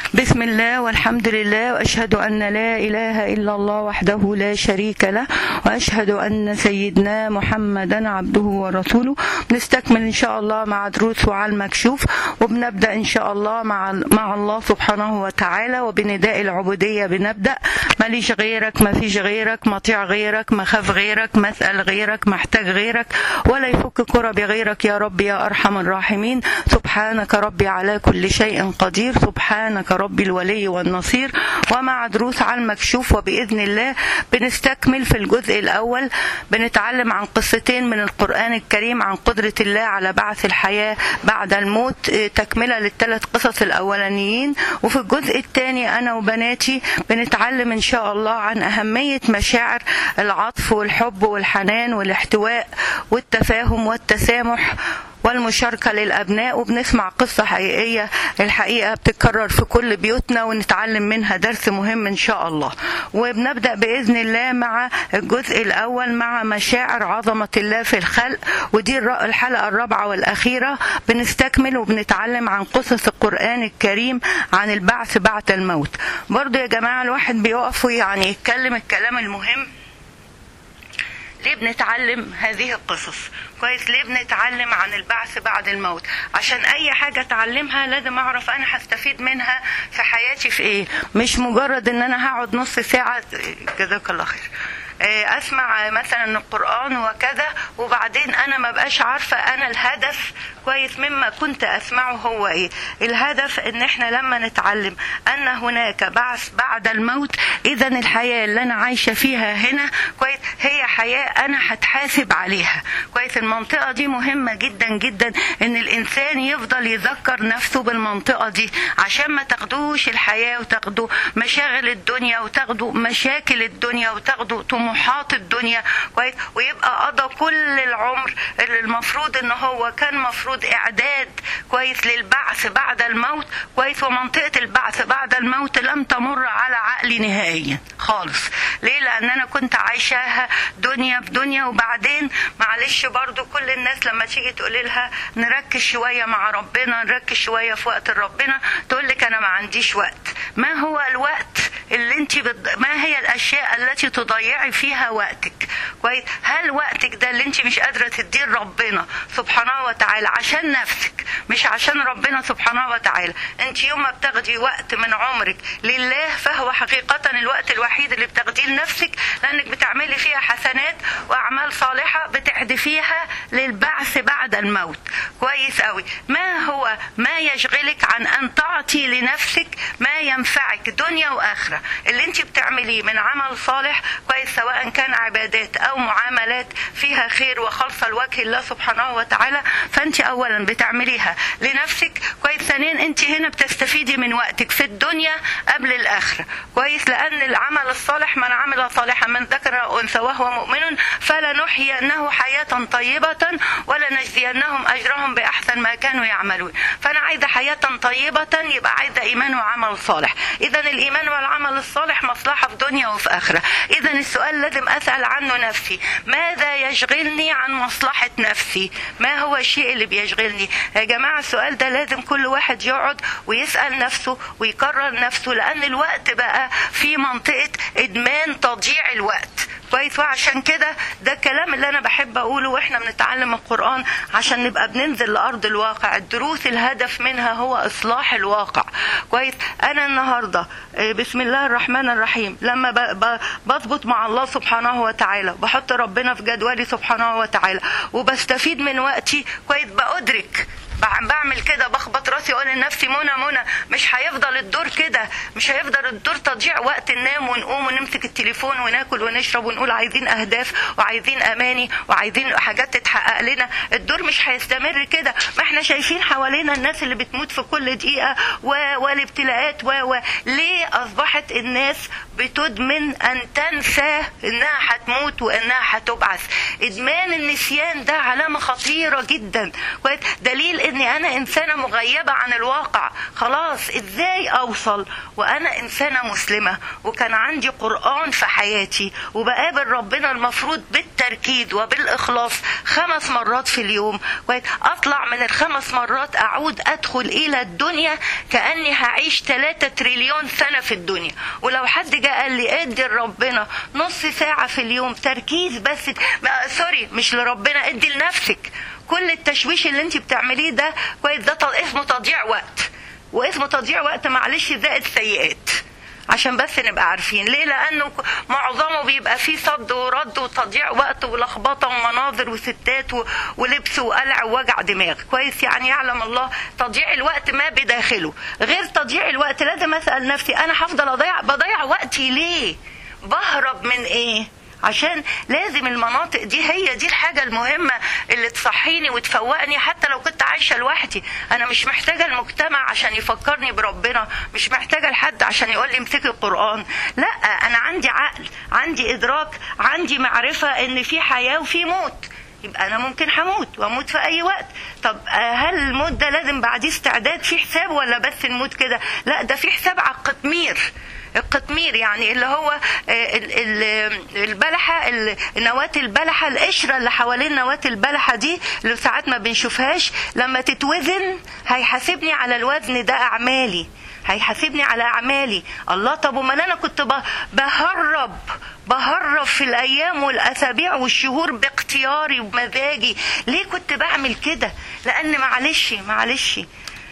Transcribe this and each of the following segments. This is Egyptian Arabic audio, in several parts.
بسم الله والحمد لله واشهد ان لا اله الا الله وحده لا شريك له واشهد ان سيدنا محمدا عبده ورسوله نستكمل ان شاء الله مع دروس وعلى المكشوف وبنبدا ان شاء الله مع مع الله سبحانه وتعالى وبنداء العبوديه بنبدا ماليش غيرك ما فيش غيرك مطيع غيرك مخاف غيرك مسال غيرك محتاج غيرك ولا يفك كرب غيرك يا رب يا ارحم الراحمين سبحانك ربي على كل شيء قدير سبحانك ربي الولي والنصير ومع دروس على المكشوف وبإذن الله بنستكمل في الجزء الأول بنتعلم عن قصتين من القرآن الكريم عن قدرة الله على بعث الحياة بعد الموت تكملة للثلاث قصص الأولانيين وفي الجزء الثاني أنا وبناتي بنتعلم إن شاء الله عن أهمية مشاعر العطف والحب والحنان والاحتواء والتفاهم والتسامح والمشاركة للأبناء وبنسمع قصة حقيقية الحقيقة بتتكرر في كل بيوتنا ونتعلم منها درس مهم إن شاء الله وبنبدأ بإذن الله مع الجزء الأول مع مشاعر عظمة الله في الخلق ودي الحلقة الرابعة والأخيرة بنستكمل وبنتعلم عن قصص القرآن الكريم عن البعث بعد الموت برضو يا جماعة الواحد بيقف يعني يتكلم الكلام المهم ليه بنتعلم هذه القصص كويس ليه بنتعلم عن البعث بعد الموت عشان اي حاجة اتعلمها لازم اعرف انا هستفيد منها في حياتي في ايه مش مجرد ان انا هقعد نص ساعة جزاك الله خير اسمع مثلا القران وكذا وبعدين انا ما بقاش عارفه انا الهدف كويس مما كنت اسمعه هو ايه الهدف ان احنا لما نتعلم ان هناك بعث بعد الموت اذا الحياه اللي انا عايشه فيها هنا كويس هي حياه انا هتحاسب عليها كويس المنطقه دي مهمه جدا جدا ان الانسان يفضل يذكر نفسه بالمنطقه دي عشان ما تاخدوش الحياه وتاخدوا مشاغل الدنيا وتاخدوا مشاكل الدنيا وتاخدوا طموحات الدنيا كويس ويبقى قضى كل العمر اللي المفروض ان هو كان مفروض اعداد كويس للبعث بعد الموت كويس ومنطقه البعث بعد الموت لم تمر على عقلي نهائيا خالص ليه لان انا كنت عايشاها دنيا بدنيا وبعدين معلش برضو كل الناس لما تيجي تقول لها نركز شويه مع ربنا نركز شويه في وقت ربنا تقول لك انا ما عنديش وقت ما هو الوقت اللي انت بد... ما هي الاشياء التي تضيعي فيها وقتك كويس هل وقتك ده اللي انت مش قادره تديه لربنا سبحانه وتعالى عشان نفسك مش عشان ربنا سبحانه وتعالى انت يوم ما بتاخدي وقت من عمرك لله فهو حقيقه الوقت الوحيد اللي بتاخديه لنفسك لانك بتعملي فيها حسنات واعمال صالحه بتحدفيها للبعث بعد الموت كويس قوي ما هو ما يشغلك عن ان تعطي لنفسك ما ينفعك دنيا واخره اللي انت بتعمليه من عمل صالح كويس سواء كان عبادات او معاملات فيها خير وخالصه لوجه الله سبحانه وتعالى فانت اولا بتعمليها لنفسك كويس ثانيا انت هنا بتستفيدي من وقتك في الدنيا قبل الاخره كويس لان العمل الصالح من عمل صالحا من ذكر او انثى وهو مؤمن فلنحيينه حياه طيبه ولنجزينهم اجرهم باحسن ما كانوا يعملون فانا عايزه حياه طيبه يبقى عايزه ايمان وعمل صالح اذا الايمان والعمل الصالح مصلحه في دنيا وفي اخره اذا السؤال لازم اسال عنه نفسي ماذا يشغلني عن مصلحه نفسي ما هو الشيء اللي بيشغلني يا جماعه السؤال ده لازم كل واحد يقعد ويسال نفسه ويكرر نفسه لان الوقت بقى في منطقه ادمان تضييع الوقت كويس وعشان كده ده الكلام اللي انا بحب اقوله واحنا بنتعلم القران عشان نبقى بننزل لارض الواقع الدروس الهدف منها هو اصلاح الواقع كويس انا النهارده بسم الله الرحمن الرحيم لما بظبط مع الله سبحانه وتعالى بحط ربنا في جدولي سبحانه وتعالى وبستفيد من وقتي كويس بأدرك بعمل كده بخبط راسي اقول لنفسي منى منى مش هيفضل الدور كده مش هيفضل الدور تضييع وقت ننام ونقوم ونمسك التليفون وناكل ونشرب ونقول عايزين اهداف وعايزين اماني وعايزين حاجات تتحقق لنا الدور مش هيستمر كده ما احنا شايفين حوالينا الناس اللي بتموت في كل دقيقه و... والابتلاءات و... و... ليه اصبحت الناس بتدمن ان تنسى انها هتموت وانها هتبعث ادمان النسيان ده علامه خطيره جدا دليل اني انا انسانه مغيبه عن الواقع خلاص ازاي اوصل وانا انسانه مسلمه وكان عندي قران في حياتي وبقابل ربنا المفروض بالتركيز وبالاخلاص خمس مرات في اليوم كويس اطلع من الخمس مرات اعود ادخل الى الدنيا كاني هعيش 3 تريليون سنه في الدنيا ولو حد جه قال لي ادي لربنا نص ساعه في اليوم تركيز بس ما- سوري مش لربنا ادي لنفسك كل التشويش اللي انت بتعمليه ده كويس ده ط- اسمه تضييع وقت واسمه تضييع وقت معلش زائد سيئات عشان بس نبقى عارفين ليه لانه ك- معظمه بيبقى فيه صد ورد وتضييع وقت ولخبطه ومناظر وستات و- ولبس وقلع ووجع دماغ كويس يعني يعلم الله تضييع الوقت ما بداخله غير تضييع الوقت لازم اسال نفسي انا هفضل اضيع بضيع وقتي ليه بهرب من ايه عشان لازم المناطق دي هي دي الحاجة المهمة اللي تصحيني وتفوقني حتى لو كنت عايشة لوحدي أنا مش محتاجة المجتمع عشان يفكرني بربنا مش محتاجة لحد عشان يقول لي امسكي القرآن لا أنا عندي عقل عندي إدراك عندي معرفة إن في حياة وفي موت يبقى انا ممكن هموت واموت في اي وقت طب آه، هل الموت ده لازم بعديه استعداد في حساب ولا بس نموت كده لا ده في حساب على القطمير القطمير يعني اللي هو آه، ال- ال- البلحه ال- نواه البلحه القشره اللي حوالين نواه البلحه دي اللي ساعات ما بنشوفهاش لما تتوزن هيحاسبني على الوزن ده اعمالي هيحاسبني على اعمالي الله طب امال انا كنت ب- بهرب بهرب في الايام والاسابيع والشهور باختياري وبمزاجي ليه كنت بعمل كده لان معلش معلش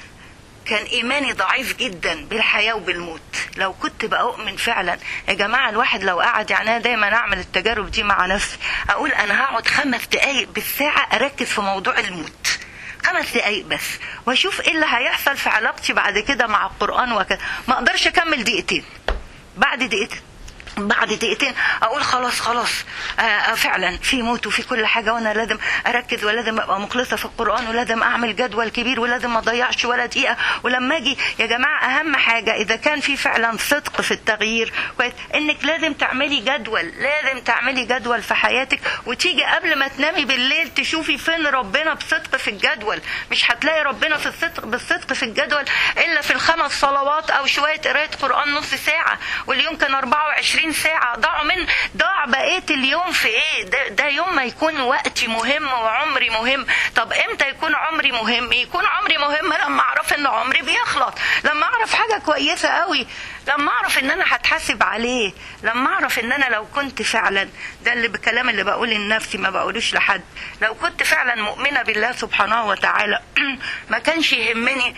كان ايماني ضعيف جدا بالحياه وبالموت لو كنت بؤمن فعلا يا جماعه الواحد لو قعد يعني انا دايما اعمل التجارب دي مع نفسي اقول انا هقعد خمس دقايق بالساعه اركز في موضوع الموت خمس دقايق بس واشوف ايه اللي هيحصل في علاقتي بعد كده مع القران وكذا ما اقدرش اكمل دقيقتين بعد دقيقتين بعد دقيقتين اقول خلاص خلاص آه آه فعلا في موت وفي كل حاجه وانا لازم اركز ولازم ابقى مخلصه في القران ولازم اعمل جدول كبير ولازم ما اضيعش ولا دقيقه ولما اجي يا جماعه اهم حاجه اذا كان في فعلا صدق في التغيير كويس انك لازم تعملي جدول لازم تعملي جدول في حياتك وتيجي قبل ما تنامي بالليل تشوفي فين ربنا بصدق في الجدول مش هتلاقي ربنا في الصدق بالصدق في الجدول الا في الخمس صلوات او شويه قرايه قران نص ساعه واليوم كان 24 ساعه ضاعوا من ضاع بقيه اليوم في ايه ده, ده يوم ما يكون وقتي مهم وعمري مهم طب امتى يكون عمري مهم يكون عمري مهم لما اعرف ان عمري بيخلص لما اعرف حاجه كويسه قوي لما اعرف ان انا هتحاسب عليه لما اعرف ان انا لو كنت فعلا ده اللي بالكلام اللي بقول لنفسي ما بقولوش لحد لو كنت فعلا مؤمنه بالله سبحانه وتعالى ما كانش يهمني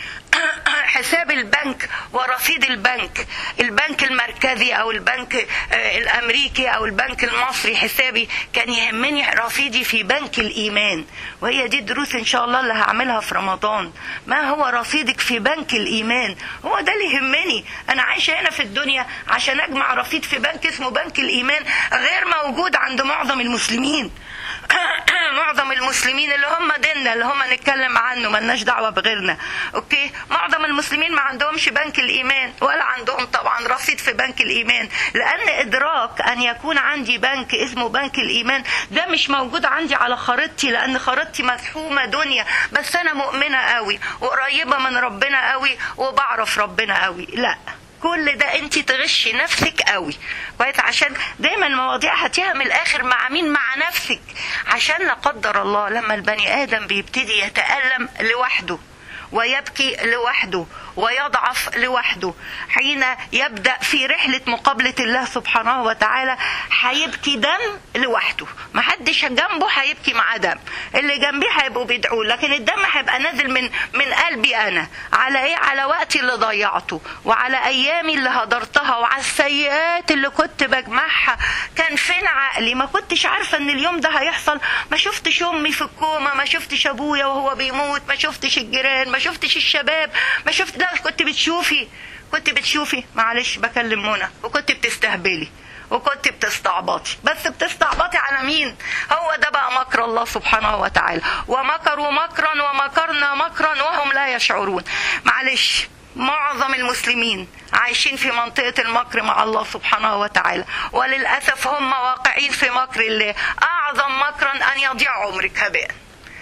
حساب البنك ورصيد البنك البنك المركزي او البنك آه، الامريكي او البنك المصري حسابي كان يهمني رصيدي في بنك الايمان وهي دي الدروس ان شاء الله اللي هعملها في رمضان ما هو رصيدك في بنك الايمان هو ده اللي يهمني انا عايشه هنا في الدنيا عشان اجمع رصيد في بنك اسمه بنك الايمان غير موجود عند معظم المسلمين معظم المسلمين اللي هم ديننا اللي هم نتكلم عنه ملناش دعوه بغيرنا اوكي معظم المسلمين ما عندهمش بنك الايمان ولا عندهم طبعا رصيد في بنك الايمان لان ادراك ان يكون عندي بنك اسمه بنك الايمان ده مش موجود عندي على خريطتي لان خريطتي مزحومه دنيا بس انا مؤمنه قوي وقريبه من ربنا قوي وبعرف ربنا قوي لا كل ده انت تغشي نفسك قوي كويس عشان دايما المواضيع هاتيها من الاخر مع مين مع نفسك عشان لا قدر الله لما البني ادم بيبتدي يتالم لوحده ويبكي لوحده ويضعف لوحده حين يبدا في رحله مقابله الله سبحانه وتعالى هيبكي دم لوحده محدش جنبه هيبكي معاه دم اللي جنبيه هيبقوا بيدعوا لكن الدم هيبقى نازل من من قلبي انا على ايه على وقتي اللي ضيعته وعلى ايامي اللي هدرتها وعلى السيئات اللي كنت بجمعها كان فين عقلي ما كنتش عارفه ان اليوم ده هيحصل ما شفتش امي في الكومه ما شفتش ابويا وهو بيموت ما شفتش الجيران ما شفتش الشباب ما شفت ده كنت بتشوفي كنت بتشوفي معلش بكلم منى وكنت بتستهبلي وكنت بتستعبطي بس بتستعبطي على مين هو ده بقى مكر الله سبحانه وتعالى ومكروا مكرا ومكرنا مكرا وهم لا يشعرون معلش معظم المسلمين عايشين في منطقة المكر مع الله سبحانه وتعالى وللأسف هم واقعين في مكر الله أعظم مكرا أن يضيع عمرك هباء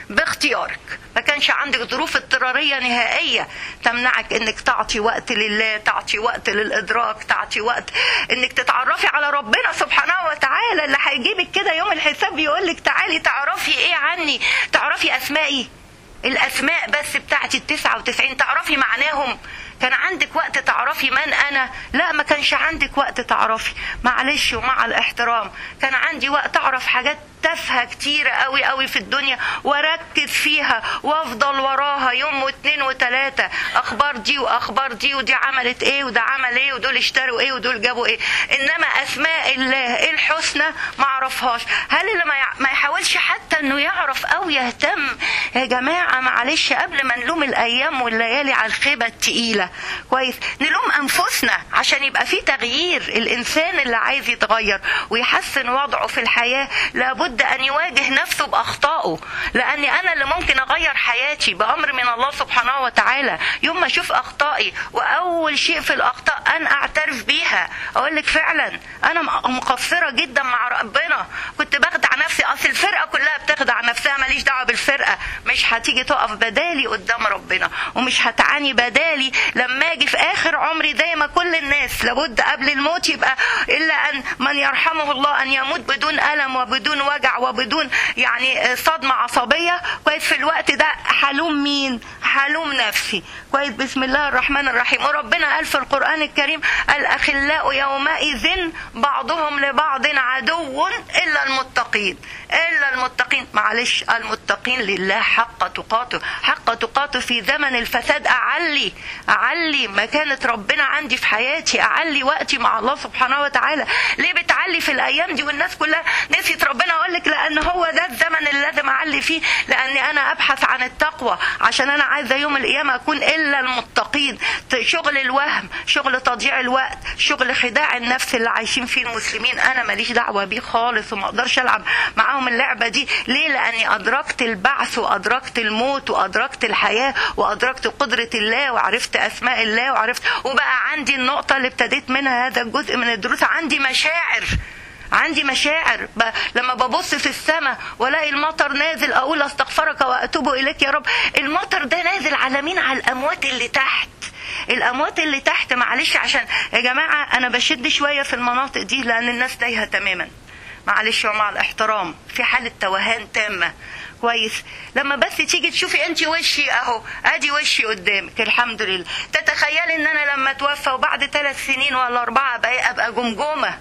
باختيارك ما كانش عندك ظروف اضطرارية نهائية تمنعك انك تعطي وقت لله تعطي وقت للادراك تعطي وقت انك تتعرفي على ربنا سبحانه وتعالى اللي هيجيبك كده يوم الحساب يقول لك تعالي تعرفي ايه عني تعرفي اسمائي الاسماء بس بتاعتي التسعة وتسعين تعرفي معناهم كان عندك وقت تعرفي من انا لا ما كانش عندك وقت تعرفي معلش ومع الاحترام كان عندي وقت اعرف حاجات تافهه كتيره قوي قوي في الدنيا واركز فيها وافضل وراها يوم واثنين وثلاثه اخبار دي واخبار دي ودي عملت ايه وده عمل ايه ودول اشتروا ايه ودول جابوا ايه انما اسماء الله الحسنى ما اعرفهاش هل اللي ما يحاولش حتى انه يعرف او يهتم يا جماعه معلش قبل ما نلوم الايام والليالي على الخيبه التقيله كويس نلوم انفسنا عشان يبقى في تغيير الانسان اللي عايز يتغير ويحسن وضعه في الحياه لابد ان يواجه نفسه باخطائه لاني انا اللي ممكن اغير حياتي بامر من الله سبحانه وتعالى يوم ما اشوف اخطائي واول شيء في الاخطاء ان اعترف بيها اقول لك فعلا انا مقصره جدا مع ربنا كنت بخدع نفسي اصل الفرقه كلها بتخدع نفسها ماليش دعوه بالفرقه مش هتيجي تقف بدالي قدام ربنا ومش هتعاني بدالي لما اجي في اخر عمري زي ما كل الناس لابد قبل الموت يبقى الا ان من يرحمه الله ان يموت بدون الم وبدون وجع وبدون يعني صدمه عصبيه كويس في الوقت ده هلوم مين هلوم نفسي كويس بسم الله الرحمن الرحيم وربنا قال في القران الكريم الاخلاء يومئذ بعضهم لبعض عدو الا المتقين الا المتقين معلش المتقين لله حق تقاته حق تقاته في زمن الفساد اعلي اعلي مكانه ربنا عندي في حياتي اعلي وقتي مع الله سبحانه وتعالى ليه بتعلي في الايام دي والناس كلها نسيت ربنا اقول لك لان هو ده الزمن اللي لازم اعلي فيه لاني انا ابحث عن التقوى عشان انا عايزه يوم القيامه اكون الا المتقين شغل الوهم شغل تضييع الوقت شغل خداع النفس اللي عايشين فيه المسلمين انا ماليش دعوه بيه خالص وما اقدرش العب معاهم اللعبه دي ليه لاني ادركت البعث وادركت الموت وادركت الحياه وادركت قدره الله وعرفت اسماء الله وعرفت وبقى عندي النقطه اللي ابتديت منها هذا الجزء من الدروس عندي مشاعر عندي مشاعر ب... لما ببص في السماء والاقي المطر نازل اقول استغفرك واتوب اليك يا رب المطر ده نازل على مين على الاموات اللي تحت الاموات اللي تحت معلش عشان يا جماعه انا بشد شويه في المناطق دي لان الناس تايهه تماما معلش ومع الاحترام في حاله توهان تامه كويس لما بس تيجي تشوفي انت وشي اهو ادي وشي قدامك الحمد لله تتخيلي ان انا لما اتوفى وبعد ثلاث سنين ولا اربعه ابقى ابقى جمجمه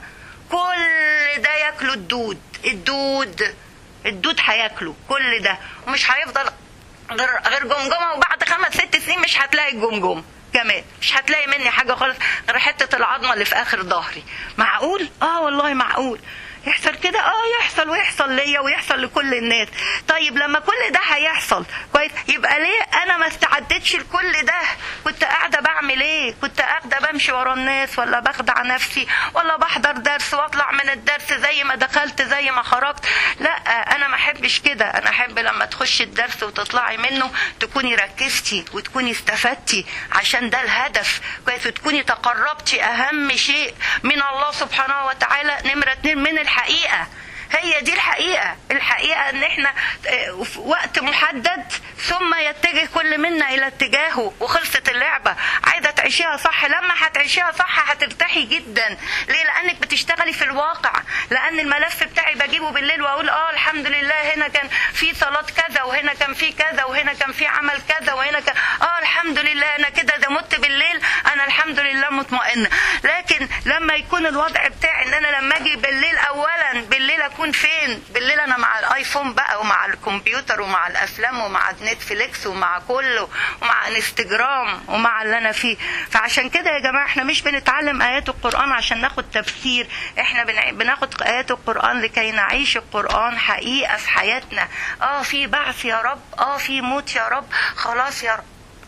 كل ده ياكله الدود الدود الدود هياكله كل ده ومش هيفضل غير غير جمجمه وبعد خمس ست سنين مش هتلاقي الجمجمه كمان مش هتلاقي مني حاجه خالص غير حته العظمه اللي في اخر ظهري معقول اه والله معقول يحصل كده اه يحصل ويحصل ليا ويحصل لكل الناس طيب لما كل ده هيحصل كويس يبقى ليه انا ما استعدتش لكل ده كنت قاعده بعمل ايه كنت قاعده بمشي ورا الناس ولا بخدع نفسي ولا بحضر درس واطلع من الدرس زي ما دخلت زي ما خرجت لا انا ما احبش كده انا احب لما تخشي الدرس وتطلعي منه تكوني ركزتي وتكوني استفدتي عشان ده الهدف كويس وتكوني تقربتي اهم شيء من الله سبحانه وتعالى نمره اتنين من الحياة الحقيقة هي دي الحقيقة الحقيقة ان احنا في وقت محدد ثم يتجه كل منا الى اتجاهه وخلصت اللعبة عايزة تعيشيها صح لما هتعيشيها صح هترتاحي جدا ليه لانك بتشتغلي في الواقع لان الملف بتاعي بجيبه بالليل واقول اه الحمد لله هنا كان في صلاة كذا وهنا كان في كذا وهنا كان في عمل كذا وهنا كان اه الحمد لله انا كده ده مت بالليل انا الحمد لله مطمئنة لكن لما يكون الوضع بتاعي ان انا لما اجي بالليل اولا بالليل اكون فين بالليل انا مع الايفون بقى ومع الكمبيوتر ومع الافلام ومع نتفليكس ومع كله ومع انستجرام ومع اللي انا فيه فعشان كده يا جماعه احنا مش بنتعلم ايات القران عشان ناخد تفسير احنا بناخد ايات القران لكي نعيش القران حقيقه في حياتنا اه في بعث يا رب اه في موت يا رب خلاص يا رب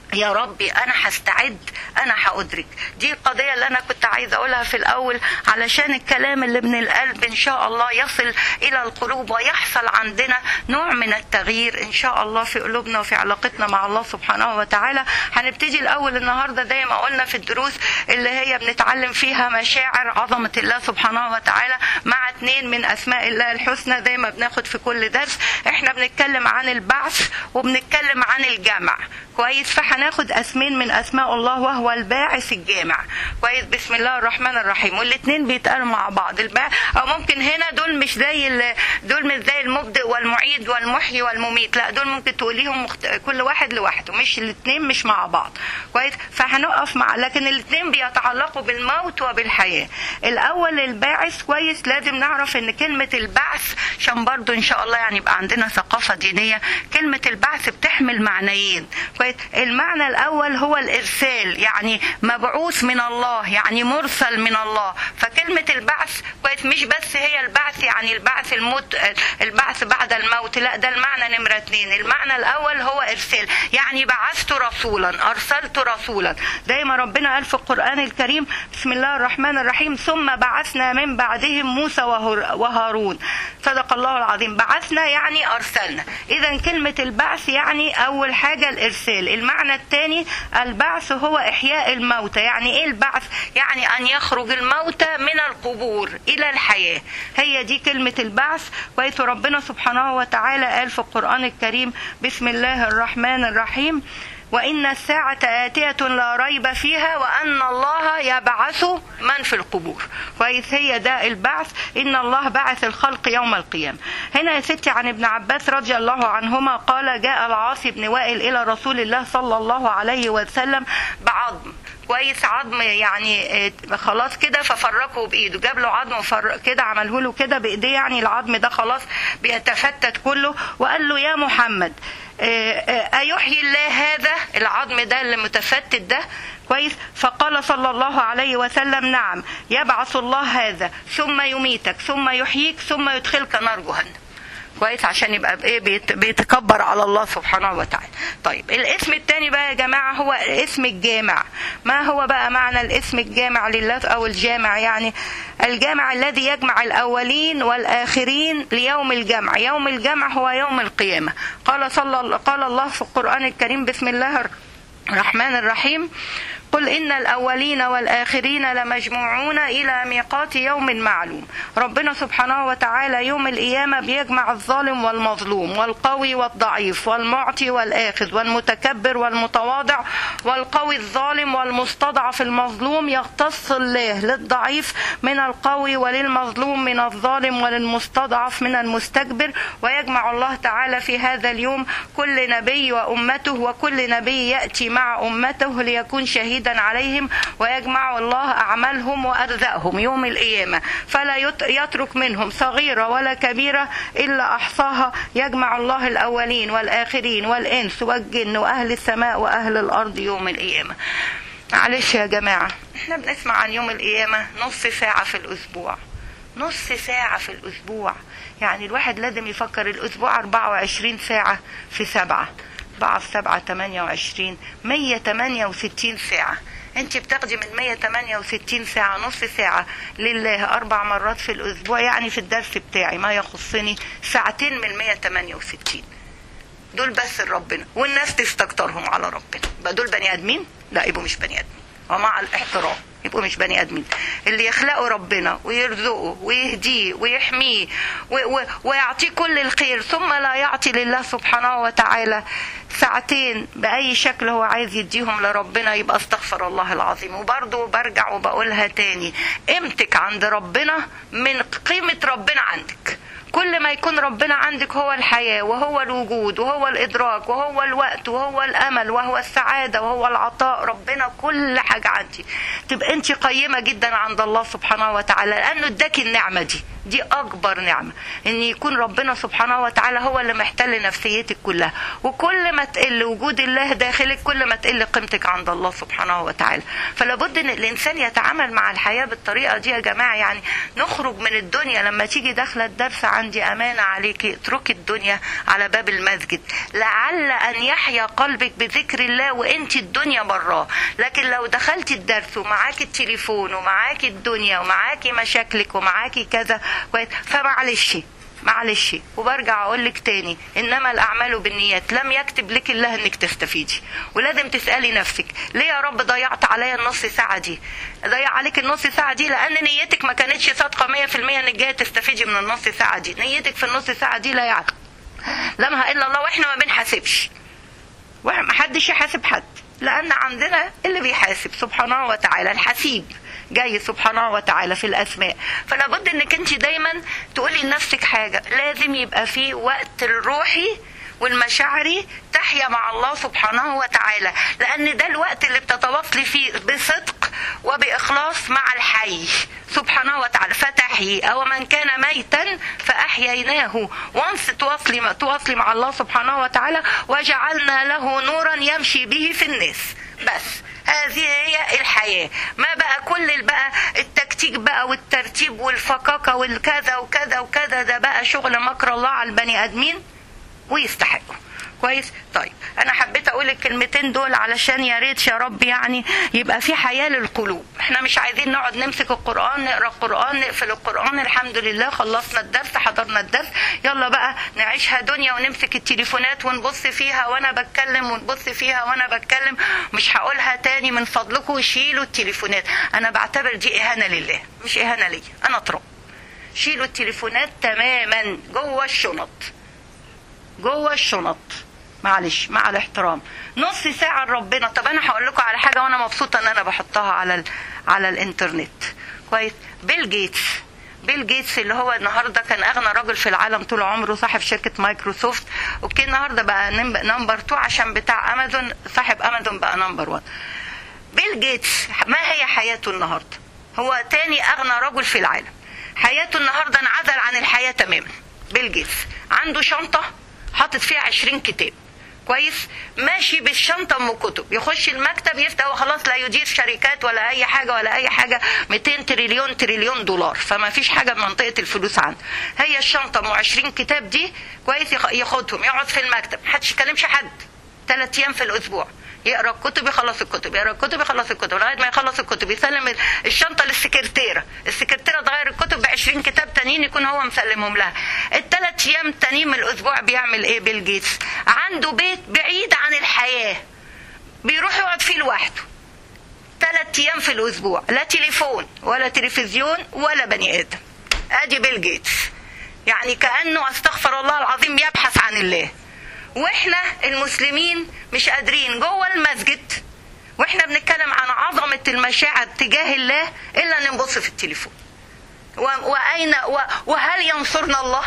يا ربي انا هستعد انا هادرك دي القضيه اللي انا كنت عايزه اقولها في الاول علشان الكلام اللي من القلب ان شاء الله يصل الى القلوب ويحصل عندنا نوع من التغيير ان شاء الله في قلوبنا وفي علاقتنا مع الله سبحانه وتعالى هنبتدي الاول النهارده زي ما قلنا في الدروس اللي هي بنتعلم فيها مشاعر عظمه الله سبحانه وتعالى مع اتنين من اسماء الله الحسنى زي ما بناخد في كل درس احنا بنتكلم عن البعث وبنتكلم عن الجمع كويس فهناخد اسمين من اسماء الله وهو الباعث الجامع كويس بسم الله الرحمن الرحيم والاثنين بيتقالوا مع بعض الباع او ممكن هنا دول مش زي ال... دول مش زي المبدئ والمعيد والمحيي والمميت لا دول ممكن تقوليهم مخت... كل واحد لوحده مش الاثنين مش مع بعض كويس فهنقف مع لكن الاثنين بيتعلقوا بالموت وبالحياه الاول الباعث كويس لازم نعرف ان كلمه البعث عشان برضو ان شاء الله يعني يبقى عندنا ثقافه دينيه كلمه البعث بتحمل معنيين كويس المعنى الاول هو الارسال يعني مبعوث من الله يعني مرسل من الله فكلمه البعث كويس مش بس هي البعث يعني البعث الموت البعث بعد الموت لا ده المعنى نمره اثنين المعنى الاول هو ارسال يعني بعثت رسولا ارسلت رسولا زي ما ربنا قال في القران الكريم بسم الله الرحمن الرحيم ثم بعثنا من بعدهم موسى وهارون صدق الله العظيم بعثنا يعني ارسلنا اذا كلمه البعث يعني اول حاجه الارسال المعنى الثاني البعث هو احياء الموتى يعني ايه البعث يعني ان يخرج الموتى من القبور الى الحياه هي دي كلمه البعث كويس ربنا سبحانه وتعالى قال في القران الكريم بسم الله الرحمن الرحيم وإن الساعة آتية لا ريب فيها وأن الله يبعث من في القبور كويس هي ده البعث إن الله بعث الخلق يوم القيامة هنا يا ستي عن ابن عباس رضي الله عنهما قال جاء العاصي بن وائل إلى رسول الله صلى الله عليه وسلم بعظم كويس عظم يعني خلاص كده ففركه بايده جاب له عظم كده عمله له كده بايديه يعني العظم ده خلاص بيتفتت كله وقال له يا محمد أيحيي الله هذا العظم ده اللي متفتت ده كويس فقال صلى الله عليه وسلم نعم يبعث الله هذا ثم يميتك ثم يحييك ثم يدخلك نار جهنم كويس عشان يبقى بايه بيتكبر على الله سبحانه وتعالى طيب الاسم الثاني بقى يا جماعه هو اسم الجامع ما هو بقى معنى الاسم الجامع لله او الجامع يعني الجامع الذي يجمع الاولين والاخرين ليوم الجمع يوم الجمع هو يوم القيامه قال صلى قال الله في القران الكريم بسم الله الرحمن الرحيم قل إن الأولين والآخرين لمجموعون إلى ميقات يوم معلوم ربنا سبحانه وتعالى يوم القيامة بيجمع الظالم والمظلوم والقوي والضعيف والمعطي والآخذ والمتكبر والمتواضع والقوي الظالم والمستضعف المظلوم يختص الله للضعيف من القوي وللمظلوم من الظالم وللمستضعف من المستكبر ويجمع الله تعالى في هذا اليوم كل نبي وأمته وكل نبي يأتي مع أمته ليكون شهيدا شهيدا عليهم ويجمع الله أعمالهم وأرزاقهم يوم القيامة فلا يترك منهم صغيرة ولا كبيرة إلا أحصاها يجمع الله الأولين والآخرين والإنس والجن وأهل السماء وأهل الأرض يوم القيامة معلش يا جماعة احنا بنسمع عن يوم القيامة نص ساعة في الأسبوع نص ساعة في الأسبوع يعني الواحد لازم يفكر الأسبوع 24 ساعة في سبعة أربعة في سبعة تمانية وعشرين مية تمانية وستين ساعة انت بتاخدي من 168 ساعة نص ساعة لله أربع مرات في الأسبوع يعني في الدرس بتاعي ما يخصني ساعتين من 168 دول بس لربنا والناس تستكترهم على ربنا يبقى دول بني آدمين؟ لا يبقوا مش بني آدمين ومع الاحترام يبقوا مش بني ادمين اللي يخلقوا ربنا ويرزقه ويهديه ويحميه ويعطيه كل الخير ثم لا يعطي لله سبحانه وتعالى ساعتين باي شكل هو عايز يديهم لربنا يبقى استغفر الله العظيم وبرضه برجع وبقولها تاني قيمتك عند ربنا من قيمه ربنا عندك كل ما يكون ربنا عندك هو الحياة وهو الوجود وهو الإدراك وهو الوقت وهو الأمل وهو السعادة وهو العطاء ربنا كل حاجة عندي تبقى أنت قيمة جدا عند الله سبحانه وتعالى لأنه اداك النعمة دي دي اكبر نعمه ان يكون ربنا سبحانه وتعالى هو اللي محتل نفسيتك كلها وكل ما تقل وجود الله داخلك كل ما تقل قيمتك عند الله سبحانه وتعالى فلابد ان الانسان يتعامل مع الحياه بالطريقه دي يا جماعه يعني نخرج من الدنيا لما تيجي داخله الدرس عندي امانه عليكي اتركي الدنيا على باب المسجد لعل ان يحيا قلبك بذكر الله وانت الدنيا براه لكن لو دخلتي الدرس ومعاكي التليفون ومعاكي الدنيا ومعاكي مشاكلك ومعاكي كذا كويس فمعلش معلش وبرجع اقول لك تاني انما الاعمال بالنيات لم يكتب لك الله انك تستفيدي ولازم تسالي نفسك ليه يا رب ضيعت عليا النص ساعه دي ضيع عليك النص ساعه دي لان نيتك ما كانتش صادقه 100% انك جايه تستفيدي من النص ساعه دي نيتك في النص ساعه دي لا يعلم لمها الا الله واحنا ما بنحاسبش ما حدش يحاسب حد لان عندنا اللي بيحاسب سبحانه وتعالى الحسيب جاي سبحانه وتعالى في الاسماء فلا بد انك انت دايما تقولي لنفسك حاجه لازم يبقى في وقت الروحي والمشاعري تحيا مع الله سبحانه وتعالى لان ده الوقت اللي بتتواصلي فيه بصدق وباخلاص مع الحي سبحانه وتعالى فتحيي او من كان ميتا فاحييناه وانس تواصلي تواصلي مع الله سبحانه وتعالى وجعلنا له نورا يمشي به في الناس بس هذه هي الحياة ما بقى كل بقى التكتيك بقى والترتيب والفكاكة والكذا وكذا وكذا ده بقى شغل مكر الله على البني آدمين ويستحقوا كويس طيب انا حبيت اقول الكلمتين دول علشان يا ريت يا رب يعني يبقى في حياه للقلوب احنا مش عايزين نقعد نمسك القران نقرا القران نقفل القران الحمد لله خلصنا الدرس حضرنا الدرس يلا بقى نعيشها دنيا ونمسك التليفونات ونبص فيها وانا بتكلم ونبص فيها وانا بتكلم مش هقولها تاني من فضلكم شيلوا التليفونات انا بعتبر دي اهانه لله مش اهانه ليا انا اطرق شيلوا التليفونات تماما جوه الشنط جوه الشنط معلش مع الاحترام نص ساعة لربنا طب انا هقول لكم على حاجة وانا مبسوطة ان انا بحطها على ال... على الانترنت كويس بيل جيتس بيل جيتس اللي هو النهارده كان اغنى راجل في العالم طول عمره صاحب شركه مايكروسوفت اوكي النهارده بقى نمبر 2 عشان بتاع امازون صاحب امازون بقى نمبر 1 بيل جيتس ما هي حياته النهارده هو تاني اغنى رجل في العالم حياته النهارده انعزل عن الحياه تماما بيل جيتس عنده شنطه حاطط فيها 20 كتاب كويس ماشي بالشنطه ام كتب يخش المكتب يفتح وخلاص لا يدير شركات ولا اي حاجه ولا اي حاجه 200 تريليون تريليون دولار فما فيش حاجه بمنطقه الفلوس عنده هي الشنطه ام 20 كتاب دي كويس ياخدهم يقعد في المكتب محدش يكلمش حد ثلاث ايام في الاسبوع يقرا الكتب يخلص الكتب يقرا الكتب يخلص الكتب لغايه ما يخلص الكتب يسلم الشنطه للسكرتيره السكرتيره تغير الكتب ب 20 كتاب تانيين يكون هو مسلمهم لها الثلاث ايام تانيين من الاسبوع بيعمل ايه بيل جيتس عنده بيت بعيد عن الحياه بيروح يقعد فيه لوحده ثلاث ايام في الاسبوع لا تليفون ولا تلفزيون ولا بني ادم ادي بيل جيتس يعني كانه استغفر الله العظيم يبحث عن الله واحنا المسلمين مش قادرين جوه المسجد واحنا بنتكلم عن عظمة المشاعر تجاه الله الا ان نبص في التليفون واين وهل ينصرنا الله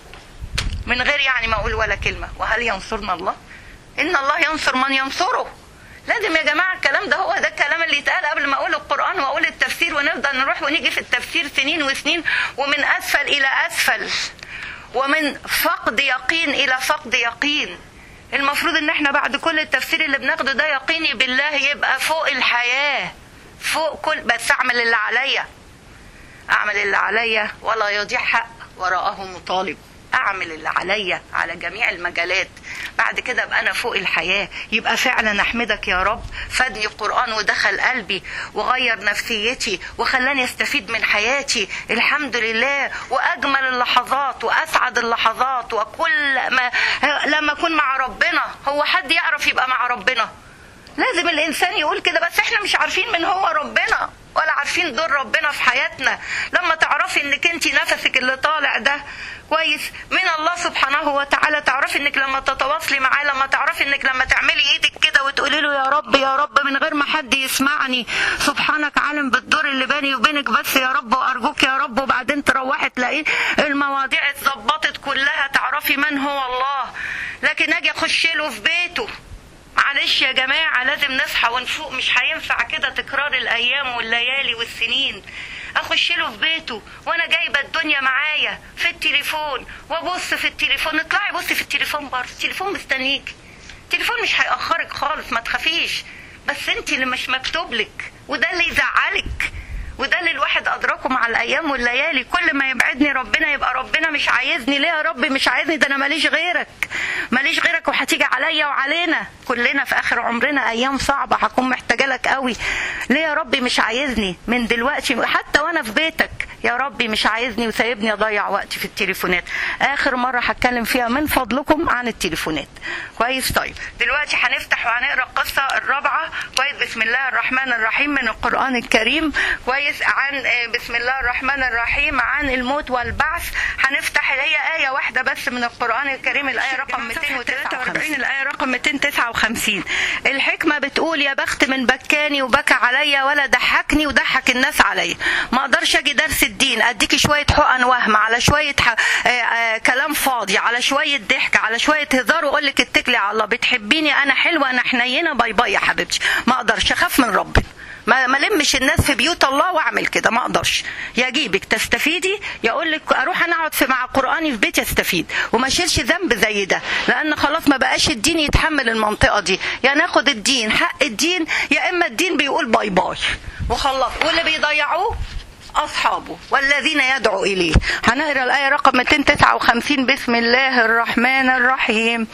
من غير يعني ما اقول ولا كلمة وهل ينصرنا الله ان الله ينصر من ينصره لازم يا جماعة الكلام ده هو ده الكلام اللي يتقال قبل ما أقول القرآن وأقول التفسير ونفضل نروح ونيجي في التفسير سنين وسنين ومن أسفل إلى أسفل ومن فقد يقين الى فقد يقين المفروض ان احنا بعد كل التفسير اللي بناخده ده يقيني بالله يبقى فوق الحياة فوق كل بس اعمل اللي عليا اعمل اللي عليا ولا يضيع حق وراءه مطالب اعمل اللي عليا على جميع المجالات بعد كده ابقى انا فوق الحياه يبقى فعلا احمدك يا رب فادني القران ودخل قلبي وغير نفسيتي وخلاني استفيد من حياتي الحمد لله واجمل اللحظات واسعد اللحظات وكل ما لما اكون مع ربنا هو حد يعرف يبقى مع ربنا لازم الانسان يقول كده بس احنا مش عارفين من هو ربنا ولا عارفين دور ربنا في حياتنا لما تعرفي انك انت نفسك اللي طالع ده كويس من الله سبحانه وتعالى تعرفي انك لما تتواصلي معاه لما تعرفي انك لما تعملي ايدك كده وتقولي له يا رب يا رب من غير ما حد يسمعني سبحانك عالم بالدور اللي بيني وبينك بس يا رب وارجوك يا رب وبعدين تروحي تلاقيه المواضيع اتظبطت كلها تعرفي من هو الله لكن اجي اخش له في بيته معلش يا جماعة لازم نصحى ونفوق مش هينفع كده تكرار الأيام والليالي والسنين اخش له في بيته وانا جايبه الدنيا معايا في التليفون وابص في التليفون اطلعي بصي في التليفون برضه التليفون مستنيك التليفون مش هيأخرك خالص ما تخافيش بس انت اللي مش مكتوب لك وده اللي يزعلك وده اللي الواحد ادركه مع الايام والليالي كل ما يبعدني ربنا يبقى ربنا مش عايزني ليه يا رب مش عايزني ده انا ماليش غيرك ماليش غيرك وهتيجي عليا وعلينا كلنا في اخر عمرنا ايام صعبه هكون محتاجه لك قوي ليه يا ربي مش عايزني من دلوقتي حتى وانا في بيتك يا ربي مش عايزني وسايبني اضيع وقتي في التليفونات اخر مره هتكلم فيها من فضلكم عن التليفونات كويس طيب دلوقتي هنفتح وهنقرا القصه الرابعه كويس بسم الله الرحمن الرحيم من القران الكريم كويس عن بسم الله الرحمن الرحيم عن الموت والبعث هنفتح اللي هي ايه واحده بس من القران الكريم الايه رقم 243 الايه رقم 259 الحكمه بتقول يا بخت من بكاني وبكى عليا ولا ضحكني وضحك الناس عليا ما اقدرش اجي درس الدين اديكي شويه حقن وهم على شويه ح... آآ آآ كلام فاضي على شويه ضحك على شويه هزار واقول لك اتكلي على الله بتحبيني انا حلوه انا حنينه باي باي يا حبيبتي ما اقدرش اخاف من ربنا ما ما لمش الناس في بيوت الله واعمل كده ما اقدرش يا اجيبك تستفيدي يا اقول لك اروح انا اقعد في مع قراني في بيتي استفيد وما اشيلش ذنب زي ده لان خلاص ما بقاش الدين يتحمل المنطقه دي يا ناخد الدين حق الدين يا اما الدين بيقول باي باي وخلاص واللي بيضيعوه أصحابه والذين يدعو إليه هنقرأ الآية رقم 259 بسم الله الرحمن الرحيم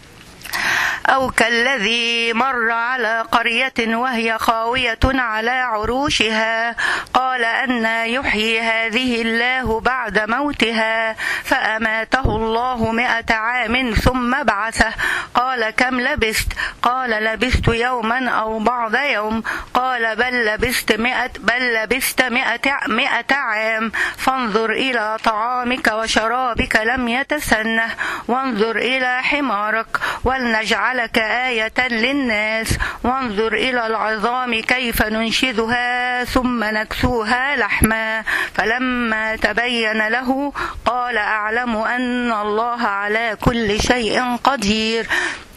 أو كالذي مر على قرية وهي خاوية على عروشها قال أن يحيي هذه الله بعد موتها فأماته الله مئة عام ثم بعثه قال كم لبست قال لبست يوما أو بعض يوم قال بل لبست مئة بل لبست مئة, مئة عام فانظر إلى طعامك وشرابك لم يتسنه وانظر إلى حمارك ولنجعلك آية للناس وانظر إلى العظام كيف ننشدها ثم نكسوها لحما فلما تبين له قال أعلم أن الله على كل شيء قدير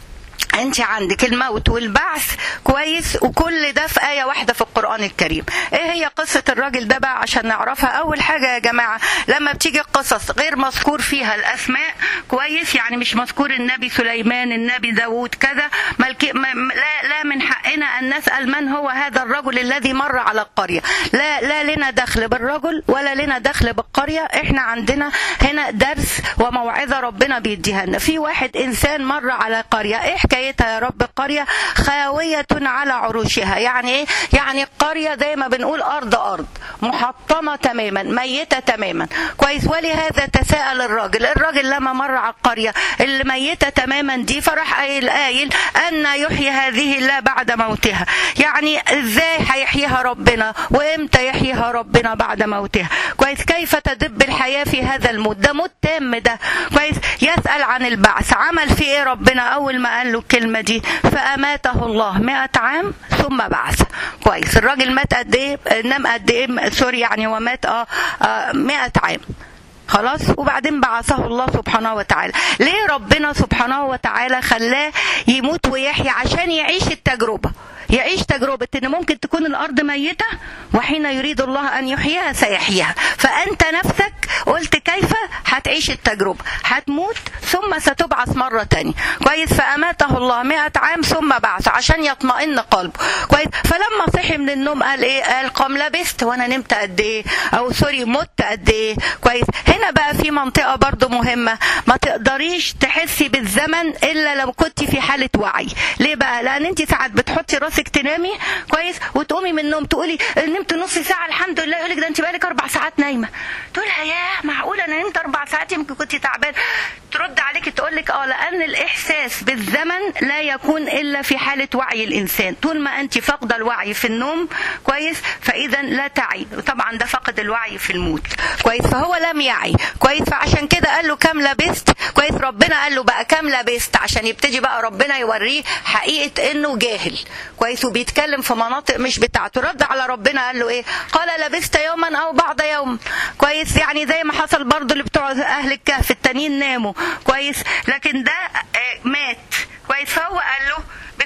انت عندك الموت والبعث كويس وكل ده في ايه واحده في القران الكريم ايه هي قصه الراجل ده بقى عشان نعرفها اول حاجه يا جماعه لما بتيجي قصص غير مذكور فيها الاسماء كويس يعني مش مذكور النبي سليمان النبي داوود كذا ملك لا لا من حقنا ان نسال من هو هذا الرجل الذي مر على القريه لا لا لنا دخل بالرجل ولا لنا دخل بالقريه احنا عندنا هنا درس وموعظه ربنا بيديها لنا في واحد انسان مر على قريه ايه حكايه حكايتها يا رب القرية خاوية على عروشها يعني ايه يعني القرية زي ما بنقول أرض أرض محطمة تماما ميتة تماما كويس ولهذا تساءل الراجل الراجل لما مر على القرية اللي ميتة تماما دي فراح قايل قايل أن يحيي هذه الله بعد موتها يعني ازاي هيحييها ربنا وامتى يحييها ربنا بعد موتها كويس كيف تدب الحياة في هذا الموت ده موت تام ده كويس يسأل عن البعث عمل في ايه ربنا أول ما قال له الكلمة دي فأماته الله مئة عام ثم بعث كويس الراجل مات قد ايه نام قد ايه سوري يعني ومات اه, آه مئة عام خلاص وبعدين بعثه الله سبحانه وتعالى ليه ربنا سبحانه وتعالى خلاه يموت ويحيى عشان يعيش التجربة يعيش تجربة ان ممكن تكون الارض ميتة وحين يريد الله ان يحييها سيحييها فانت نفسك قلت كيف هتعيش التجربة هتموت ثم ستبعث مرة تانية كويس فاماته الله مئة عام ثم بعث عشان يطمئن قلبه كويس فلما صحي من النوم قال ايه قال قام لبست وانا نمت قد ايه او سوري مت قد ايه كويس هنا بقى في منطقة برضو مهمة ما تقدريش تحسي بالزمن الا لو كنت في حالة وعي ليه بقى لان انت ساعات بتحطي راسك تنامي كويس وتقومي من النوم تقولي نمت نص ساعة الحمد لله يقولك ده انت بقالك اربع ساعات نايمة تقول ياه معقولة انا نمت اربع ساعات يمكن كنت تعبان ترد عليك تقول لك اه لان الاحساس بالزمن لا يكون الا في حالة وعي الانسان طول ما انت فاقدة الوعي في النوم كويس فاذا لا تعي طبعا ده فقد الوعي في الموت كويس فهو لم يعي كويس فعشان كده قال له كم لبست كويس ربنا قال له بقى كم لبست عشان يبتدي بقى ربنا يوريه حقيقة انه جاهل كويس وبيتكلم في مناطق مش بتاعته رد على ربنا قال له ايه قال لبست يوما او بعض يوم كويس يعني زي ما حصل برضه اللي بتوع اهل الكهف التانيين ناموا كويس لكن ده مات كويس فهو قال له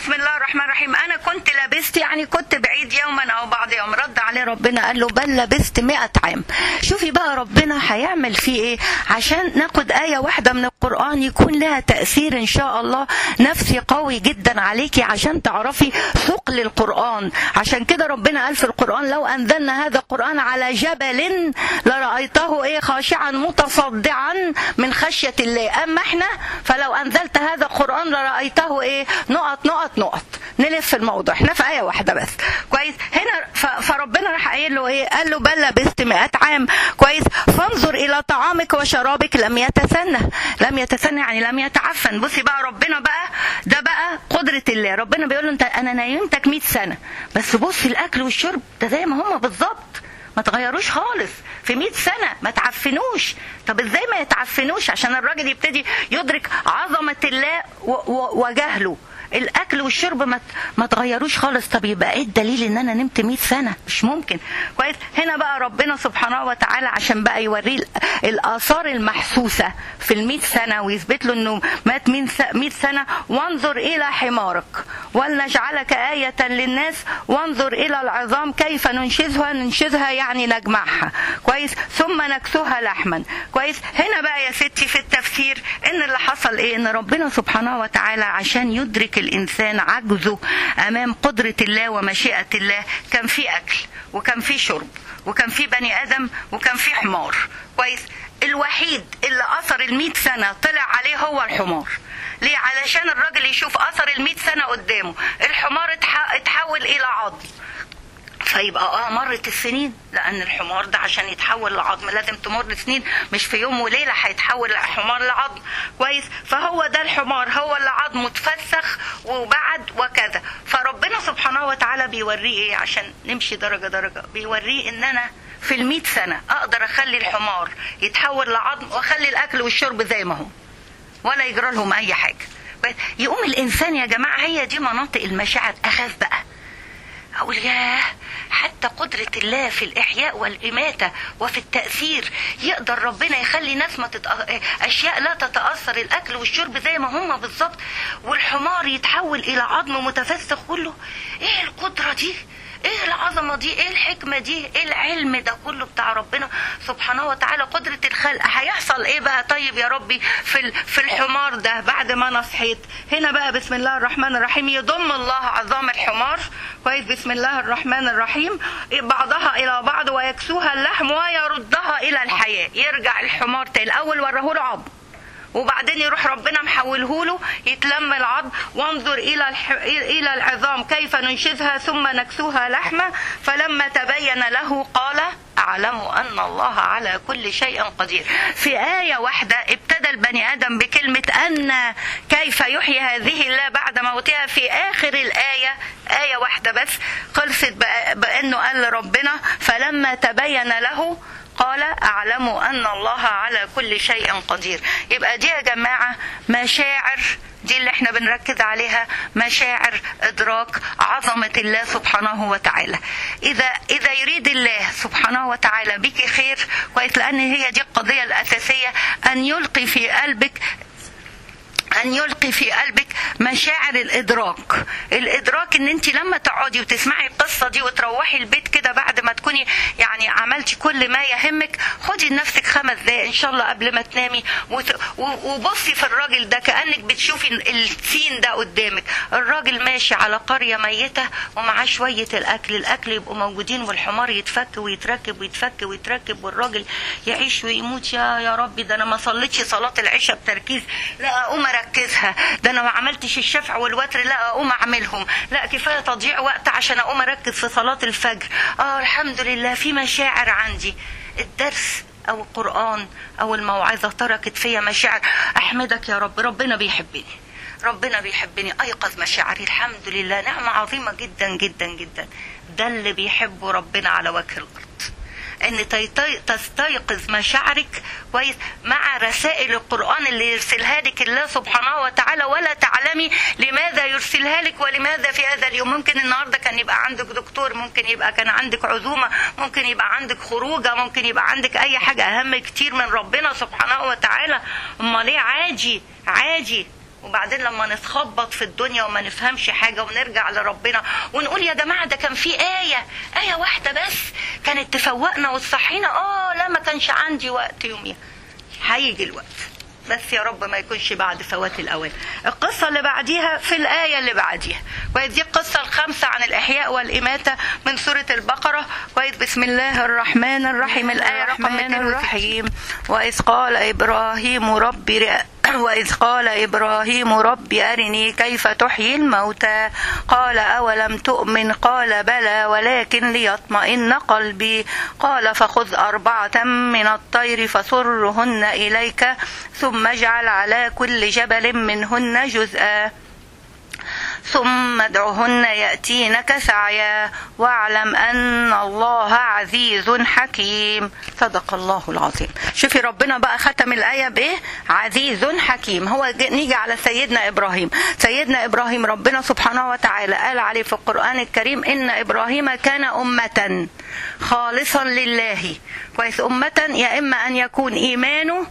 بسم الله الرحمن الرحيم انا كنت لبست يعني كنت بعيد يوما او بعض يوم رد عليه ربنا قال له بل لبست مئة عام شوفي بقى ربنا هيعمل فيه ايه عشان ناخد آية واحدة من القرآن يكون لها تأثير ان شاء الله نفسي قوي جدا عليكي عشان تعرفي ثقل القرآن عشان كده ربنا قال في القرآن لو أنزلنا هذا القرآن على جبل لرأيته ايه خاشعا متصدعا من خشية الله أما احنا فلو أنزلت هذا القرآن لرأيته ايه نقط نقط نقط نلف الموضوع احنا في آية واحدة بس كويس هنا ف- فربنا راح قايل له ايه قال له بل لبست مئة عام كويس فانظر إلى طعامك وشرابك لم يتسنى لم يتسنى يعني لم يتعفن بصي بقى ربنا بقى ده بقى قدرة الله ربنا بيقول له انت انا نايمتك 100 سنة بس بص الأكل والشرب ده زي ما هما بالظبط ما تغيروش خالص في 100 سنة ما تعفنوش طب ازاي ما يتعفنوش عشان الراجل يبتدي يدرك عظمة الله و- و- وجهله الاكل والشرب ما ما تغيروش خالص طب يبقى ايه الدليل ان انا نمت 100 سنه مش ممكن كويس هنا بقى ربنا سبحانه وتعالى عشان بقى يوريه ال- الاثار المحسوسه في ال 100 سنه ويثبت له انه مات 100 س- 100 سنه وانظر الى حمارك ولنجعلك ايه للناس وانظر الى العظام كيف ننشزها ننشزها يعني نجمعها كويس ثم نكسوها لحما كويس هنا بقى يا ستي في التفسير ان اللي حصل ايه ان ربنا سبحانه وتعالى عشان يدرك الانسان عجزه امام قدره الله ومشيئه الله كان في اكل وكان في شرب وكان في بني ادم وكان في حمار كويس الوحيد اللي اثر المئة سنه طلع عليه هو الحمار ليه علشان الراجل يشوف اثر المئة سنه قدامه الحمار اتح- اتحول الى عظم فيبقى اه مرت السنين لان الحمار ده عشان يتحول لعظم لازم تمر سنين مش في يوم وليله هيتحول الحمار لعظم كويس فهو ده الحمار هو اللي عظمه اتفسخ وبعد وكذا فربنا سبحانه وتعالى بيوريه ايه عشان نمشي درجه درجه بيوريه ان انا في المئة سنة أقدر أخلي الحمار يتحول لعظم وأخلي الأكل والشرب زي ما هو ولا يجرى لهم أي حاجة بس يقوم الإنسان يا جماعة هي دي مناطق المشاعر أخاف بقى أقول ياه حتى قدرة الله في الإحياء والإماتة وفي التأثير يقدر ربنا يخلي ناس ما تتأ... أشياء لا تتأثر الأكل والشرب زي ما هم بالظبط والحمار يتحول إلى عظم متفسخ كله إيه القدرة دي؟ ايه العظمه دي ايه الحكمه دي ايه العلم ده كله بتاع ربنا سبحانه وتعالى قدره الخلق هيحصل ايه بقى طيب يا ربي في ال- في الحمار ده بعد ما انا صحيت هنا بقى بسم الله الرحمن الرحيم يضم الله عظام الحمار كويس بسم الله الرحمن الرحيم بعضها الى بعض ويكسوها اللحم ويردها الى الحياه يرجع الحمار تاني الاول وراه له عظم وبعدين يروح ربنا محوله له يتلم العظم وانظر الى الح... الى العظام كيف ننشزها ثم نكسوها لحمه فلما تبين له قال اعلم ان الله على كل شيء قدير في ايه واحده ابتدى البني ادم بكلمه ان كيف يحيي هذه الله بعد موتها في اخر الايه ايه واحده بس خلصت بأ- بانه قال لربنا فلما تبين له قال اعلم ان الله على كل شيء قدير يبقى دي يا جماعه مشاعر دي اللي احنا بنركز عليها مشاعر ادراك عظمه الله سبحانه وتعالى اذا اذا يريد الله سبحانه وتعالى بك خير كويس لان هي دي القضيه الاساسيه ان يلقي في قلبك أن يلقي في قلبك مشاعر الإدراك الإدراك إن أنت لما تقعدي وتسمعي القصة دي وتروحي البيت كده بعد ما تكوني يعني عملتي كل ما يهمك خدي لنفسك خمس دقايق إن شاء الله قبل ما تنامي وت- و- وبصي في الراجل ده كأنك بتشوفي السين ده قدامك الراجل ماشي على قرية ميتة ومعاه شوية الأكل الأكل يبقوا موجودين والحمار يتفك ويتركب ويتفك ويتركب والراجل يعيش ويموت يا يا ربي ده أنا ما صليتش صلاة العشاء بتركيز لا أقوم أركزها ده أنا ما عملتش الشفع والوتر لا أقوم أعملهم لا كفاية تضييع وقت عشان أقوم أركز في صلاة الفجر آه الحمد لله في مشاعر عندي الدرس أو القرآن أو الموعظة تركت فيا مشاعر أحمدك يا رب ربنا بيحبني ربنا بيحبني ايقظ مشاعري الحمد لله نعمه عظيمه جدا جدا جدا ده اللي بيحبه ربنا على وجه الارض ان تيطي- تستيقظ مشاعرك كويس مع رسائل القران اللي يرسلها لك الله سبحانه وتعالى ولا تعلمي لماذا يرسلها لك ولماذا في هذا اليوم ممكن النهارده كان يبقى عندك دكتور ممكن يبقى كان عندك عزومه ممكن يبقى عندك خروجه ممكن يبقى عندك اي حاجه اهم كتير من ربنا سبحانه وتعالى امال ايه عادي عادي وبعدين لما نتخبط في الدنيا وما نفهمش حاجة ونرجع لربنا ونقول يا جماعة ده كان في آية آية واحدة بس كانت تفوقنا وتصحينا آه لا ما كانش عندي وقت يوميها هيجي الوقت بس يا رب ما يكونش بعد فوات الأوان القصة اللي بعديها في الآية اللي بعديها كويس دي القصة الخامسة عن الإحياء والإماتة من سورة البقرة كويس بسم الله الرحمن الرحيم الآية رقم 260 وإذ قال إبراهيم ربي وإذ قال إبراهيم رب أرني كيف تحيي الموتى قال أولم تؤمن قال بلى ولكن ليطمئن قلبي قال فخذ أربعة من الطير فصرهن إليك ثم اجعل على كل جبل منهن جزءا ثم ادعهن يأتينك سعيا واعلم أن الله عزيز حكيم صدق الله العظيم شوفي ربنا بقى ختم الآية بإيه عزيز حكيم هو نيجي على سيدنا إبراهيم سيدنا إبراهيم ربنا سبحانه وتعالى قال عليه في القرآن الكريم إن إبراهيم كان أمة خالصا لله كويس أمة يا إما أن يكون إيمانه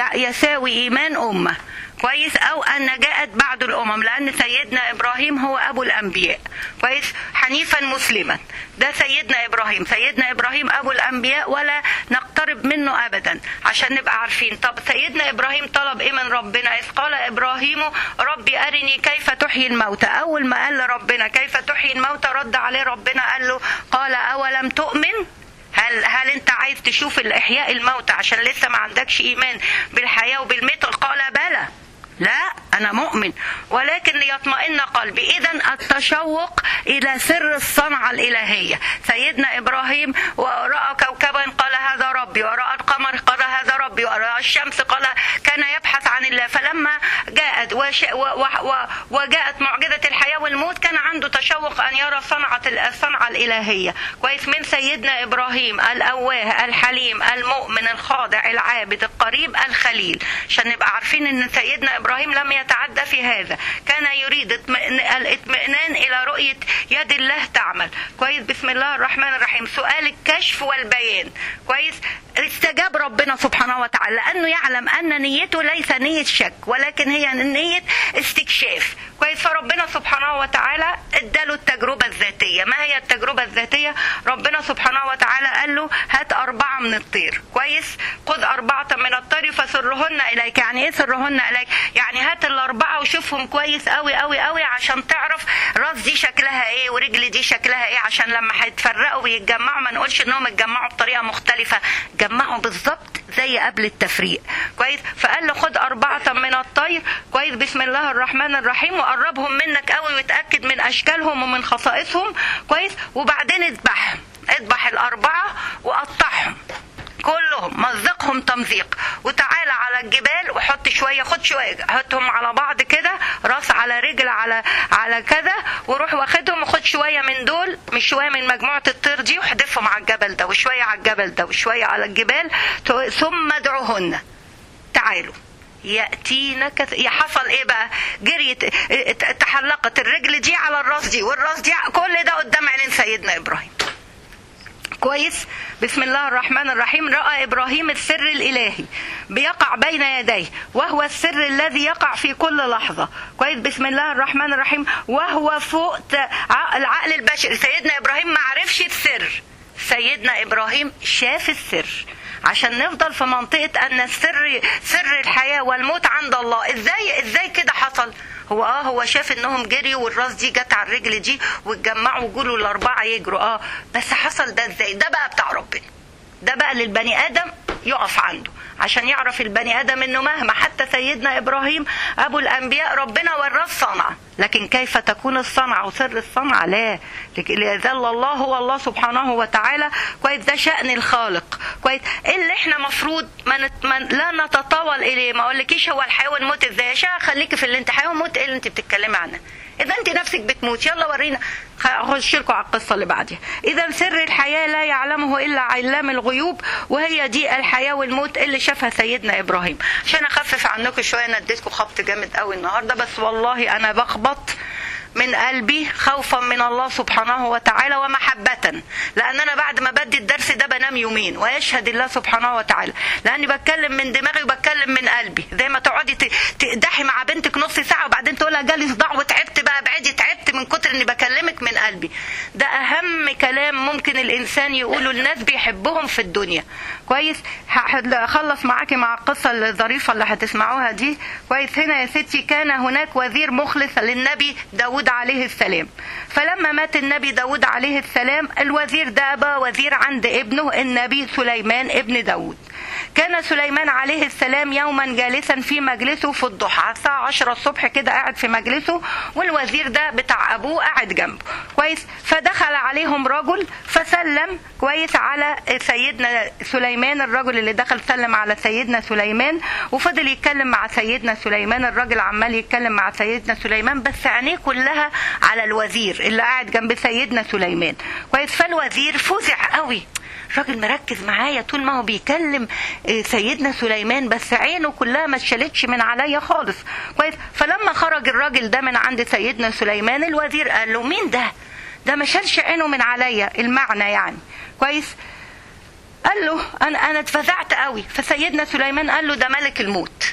يساوي إيمان أمة كويس او ان جاءت بعد الامم لان سيدنا ابراهيم هو ابو الانبياء كويس حنيفا مسلما ده سيدنا ابراهيم سيدنا ابراهيم ابو الانبياء ولا نقترب منه ابدا عشان نبقى عارفين طب سيدنا ابراهيم طلب ايه من ربنا اذ قال ابراهيم ربي ارني كيف تحيي الموتى اول ما قال لربنا كيف تحيي الموتى رد عليه ربنا قال له قال اولم تؤمن هل هل انت عايز تشوف الاحياء الموتى عشان لسه ما عندكش ايمان بالحياه وبالميت قال بلى لا أنا مؤمن ولكن ليطمئن قلبي إذا التشوق إلى سر الصنعة الإلهية سيدنا إبراهيم ورأى كوكبا قال هذا ربي ورأى القمر قال هذا ربي ورأى الشمس قال كان يبحث عن الله فلما جاءت وش و و و وجاءت معجزة الحياة والموت كان عنده تشوق أن يرى صنعة الصنعة الإلهية كويس من سيدنا إبراهيم الأواه الحليم المؤمن الخاضع العابد القريب الخليل عشان نبقى عارفين أن سيدنا إبراهيم لم يتعدى في هذا كان يريد الاطمئنان إلى رؤية يد الله تعمل كويس بسم الله الرحمن الرحيم سؤال الكشف والبيان كويس استجاب ربنا سبحانه وتعالى لأنه يعلم أن نيته ليس نية شك ولكن هي نية استكشاف كويس فربنا سبحانه وتعالى اداله التجربة الذاتية ما هي التجربة الذاتية ربنا سبحانه وتعالى قال له هات أربعة من الطير كويس خذ أربعة من الطير فسرهن إليك يعني إيه سرهن إليك يعني هات الأربعة وشوفهم كويس قوي قوي قوي عشان تعرف راس دي شكلها إيه ورجل دي شكلها إيه عشان لما هيتفرقوا ويتجمعوا ما نقولش إنهم اتجمعوا بطريقة مختلفة جمعوا بالظبط زي قبل التفريق كويس فقال له خد أربعة من الطير كويس بسم الله الرحمن الرحيم وقربهم منك قوي وتأكد من أشكالهم ومن خصائصهم كويس وبعدين اذبحهم اذبح الأربعة وقطعهم كلهم مزقهم تمزيق وتعالى على الجبال وحط شويه خد شويه حطهم على بعض كده راس على رجل على على كذا وروح واخدهم وخد شويه من دول مش شويه من مجموعه الطير دي واحدفهم على الجبل ده وشويه على الجبل ده وشويه على الجبال ثم ادعوهن تعالوا ياتينك حصل ايه بقى جريت تحلقت الرجل دي على الراس دي والراس دي كل ده قدام عينين سيدنا ابراهيم كويس بسم الله الرحمن الرحيم راى ابراهيم السر الالهي بيقع بين يديه وهو السر الذي يقع في كل لحظه كويس بسم الله الرحمن الرحيم وهو فوق العقل البشري سيدنا ابراهيم ما عرفش السر سيدنا ابراهيم شاف السر عشان نفضل في منطقه ان السر سر الحياه والموت عند الله ازاي ازاي كده حصل هو اه هو شاف انهم جريوا والراس دي جت على الرجل دي واتجمعوا وجولوا الاربعه يجروا اه بس حصل ده ازاي ده بقى بتاع ربنا ده بقى للبني ادم يقف عنده عشان يعرف البني ادم انه مهما حتى سيدنا ابراهيم ابو الانبياء ربنا وراه الصنعه لكن كيف تكون الصنعه وسر الصنعه لا ليذل الله هو الله سبحانه وتعالى كويس ده شان الخالق كويس اللي احنا مفروض ما نت... ما لا نتطاول اليه ما اقولكيش هو الحياه والموت ازاي يا شيخ خليكي في اللي انت حياه وموت ايه اللي انت بتتكلمي عنها اذا انت نفسك بتموت يلا ورينا خش لكم على القصه اللي بعدها اذا سر الحياه لا يعلمه الا علام الغيوب وهي دي الحياه والموت اللي شافها سيدنا ابراهيم عشان اخفف عنكم شويه انا اديتكم خبط جامد قوي النهارده بس والله انا بخبط من قلبي خوفا من الله سبحانه وتعالى ومحبة لأن أنا بعد ما بدي الدرس ده بنام يومين ويشهد الله سبحانه وتعالى لأني بتكلم من دماغي وبتكلم من قلبي زي ما تقعدي ت- تقدحي مع بنتك نص ساعة وبعدين تقولها جالي صداع وتعبت بقى ابعدي تعبت من كتر إني بكلمك من قلبي ده أهم كلام ممكن الإنسان يقوله الناس بيحبهم في الدنيا كويس هخلص معاكي مع القصة الظريفة اللي هتسمعوها دي كويس هنا يا ستي كان هناك وزير مخلص للنبي داود عليه السلام فلما مات النبي داود عليه السلام الوزير ده بقى وزير عند ابنه النبي سليمان ابن داود كان سليمان عليه السلام يوما جالسا في مجلسه في الضحى على الساعة 10 الصبح كده قاعد في مجلسه والوزير ده بتاع أبوه قاعد جنبه كويس فدخل عليهم رجل فسلم كويس على سيدنا سليمان الرجل اللي دخل سلم على سيدنا سليمان وفضل يتكلم مع سيدنا سليمان الراجل عمال يتكلم مع سيدنا سليمان بس عينيه كلها على الوزير اللي قاعد جنب سيدنا سليمان كويس فالوزير فزع قوي الراجل مركز معايا طول ما هو بيكلم آه، سيدنا سليمان بس عينه كلها ما اتشالتش من عليا خالص كويس فلما خرج الراجل ده من عند سيدنا سليمان الوزير قال له مين ده ده ما شالش عينه من عليا المعنى يعني كويس قال له انا انا اتفزعت قوي فسيدنا سليمان قال له ده ملك الموت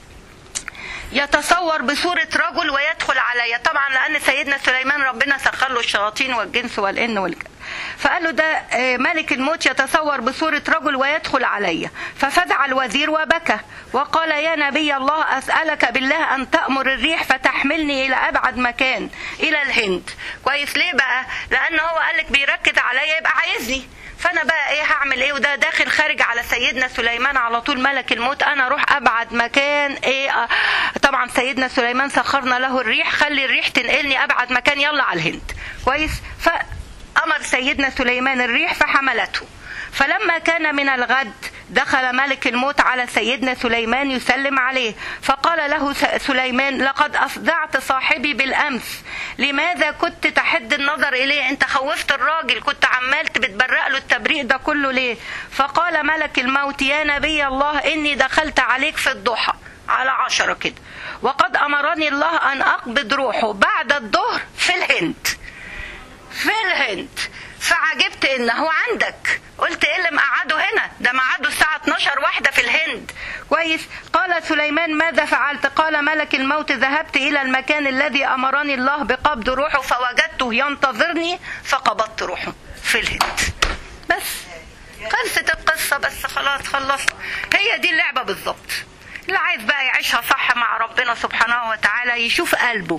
يتصور بصورة رجل ويدخل عليا طبعا لأن سيدنا سليمان ربنا سخر له الشياطين والجنس والإن والك فقال له ده آه، ملك الموت يتصور بصورة رجل ويدخل علي ففزع الوزير وبكى وقال يا نبي الله أسألك بالله أن تأمر الريح فتحملني إلى أبعد مكان إلى الهند كويس ليه بقى لأن هو قالك بيركز عليا يبقى عايزني فانا بقى ايه هعمل ايه وده داخل خارج على سيدنا سليمان على طول ملك الموت انا اروح ابعد مكان ايه آه، طبعا سيدنا سليمان سخرنا له الريح خلي الريح تنقلني ابعد مكان يلا على الهند كويس فامر سيدنا سليمان الريح فحملته فلما كان من الغد دخل ملك الموت على سيدنا سليمان يسلم عليه فقال له س- سليمان لقد أفزعت صاحبي بالأمس لماذا كنت تحد النظر إليه أنت خوفت الراجل كنت عمال بتبرق له التبريق ده كله ليه فقال ملك الموت يا نبي الله إني دخلت عليك في الضحى على عشرة كده وقد أمرني الله أن أقبض روحه بعد الظهر في الهند في الهند فعجبت ان هو عندك قلت ايه اللي مقعده هنا ده مقعده الساعة 12 واحدة في الهند كويس قال سليمان ماذا فعلت قال ملك الموت ذهبت الى المكان الذي امرني الله بقبض روحه فوجدته ينتظرني فقبضت روحه في الهند بس خلصت القصة بس خلاص خلصت هي دي اللعبة بالظبط اللي عايز بقى يعيشها صح مع ربنا سبحانه وتعالى يشوف قلبه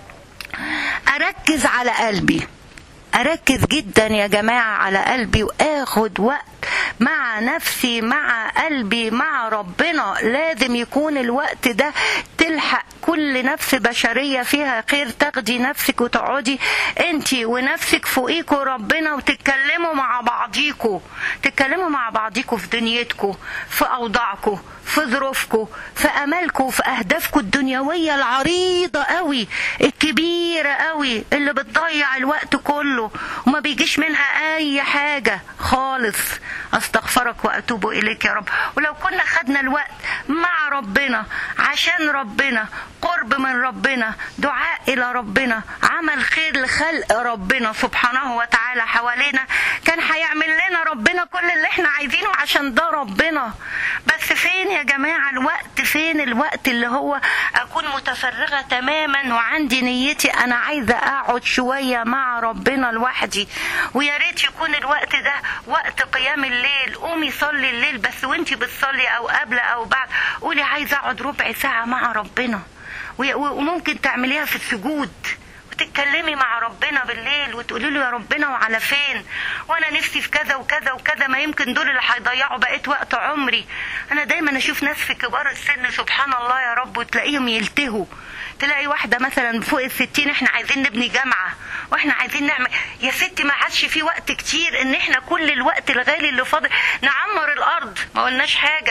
اركز على قلبي اركز جدا يا جماعه على قلبي واخد وقت مع نفسي مع قلبي مع ربنا لازم يكون الوقت ده تلحق كل نفس بشريه فيها خير تاخدي نفسك وتقعدي انت ونفسك فوقيكوا ربنا وتتكلموا مع بعضيكوا تتكلموا مع بعضيكوا في دنيتكوا في اوضاعكوا في ظروفكم في امالكم في اهدافكم الدنيويه العريضه قوي الكبيره قوي اللي بتضيع الوقت كله وما بيجيش منها اي حاجه خالص استغفرك واتوب اليك يا رب ولو كنا خدنا الوقت مع ربنا عشان ربنا قرب من ربنا دعاء الى ربنا عمل خير لخلق ربنا سبحانه وتعالى حوالينا كان هيعمل لنا ربنا كل اللي احنا عايزينه عشان ده ربنا بس فين يا جماعة الوقت فين الوقت اللي هو أكون متفرغة تماما وعندي نيتي أنا عايزة أقعد شوية مع ربنا لوحدي ويا ريت يكون الوقت ده وقت قيام الليل قومي صلي الليل بس وانتي بتصلي أو قبل أو بعد قولي عايزة أقعد ربع ساعة مع ربنا و- و- وممكن تعمليها في السجود وتتكلمي مع ربنا بالليل وتقولي له يا ربنا وعلى فين وانا نفسي في كذا وكذا وكذا ما يمكن دول اللي هيضيعوا بقيت وقت عمري انا دايما اشوف ناس في كبار السن سبحان الله يا رب وتلاقيهم يلتهوا تلاقي واحدة مثلا فوق الستين احنا عايزين نبني جامعة واحنا عايزين نعمل يا ستي ما عادش في وقت كتير ان احنا كل الوقت الغالي اللي فاضل نعمر الارض ما قلناش حاجة